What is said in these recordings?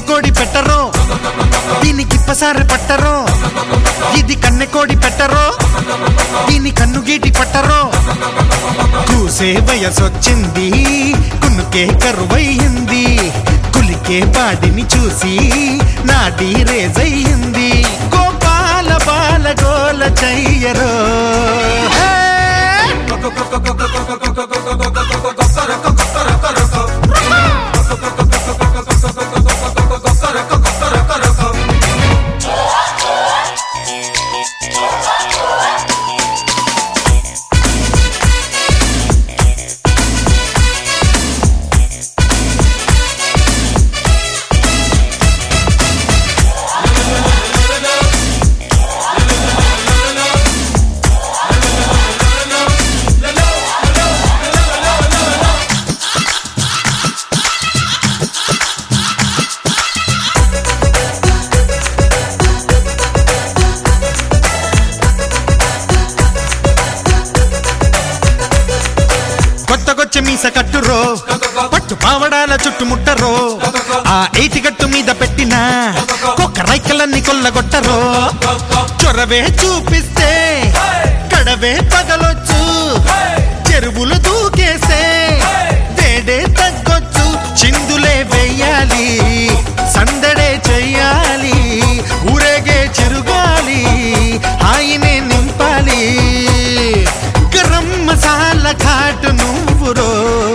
కోడి పెట్టరో దీనికి పసారి పట్టరో ఇది కన్నె కోడి పెట్టరో దీని కన్ను గీటి పట్టరో కూసే వయసొచ్చింది కున్నుకే కరువయ్యింది కులికే బాడిని చూసి నాడి రేజయ్యింది గోపాల బాల గోల చెయ్యరో హే! కొత్తకొచ్చే మీస కట్టురో పట్టు పావడాల చుట్టుముట్టరో ఆ ఎయిటి గట్టు మీద పెట్టిన కుక్క రైకలన్నీ కొల్లగొట్టరో చొరవే చూపిస్తే కడవే పగలొచ్చు చెరువులు దూకేస్తే వేడే తగ్గొచ్చు చిందులే వెయ్యాలి సందడే చెయ్యాలి ఊరేగే చిరుగాలి హాయినే నింపాలి గరం మసాలా ఘాటు నువ్వురో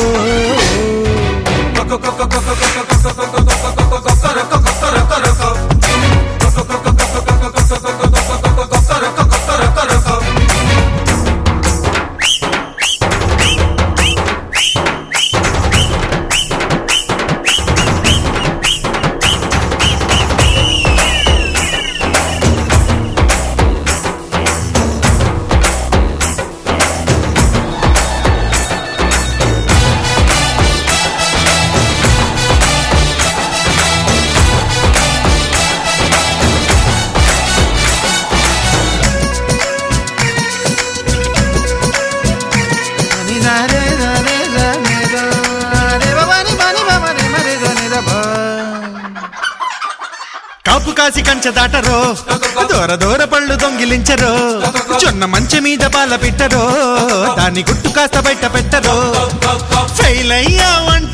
కాపు కాసి కంచె దాటరో దూర దూర పళ్ళు దొంగిలించరో జొన్న మంచె మీద పాల పెట్టరో దాన్ని గుట్టు కాస్త బయట పెట్టరో ఫెయిల్ అయ్యావంటే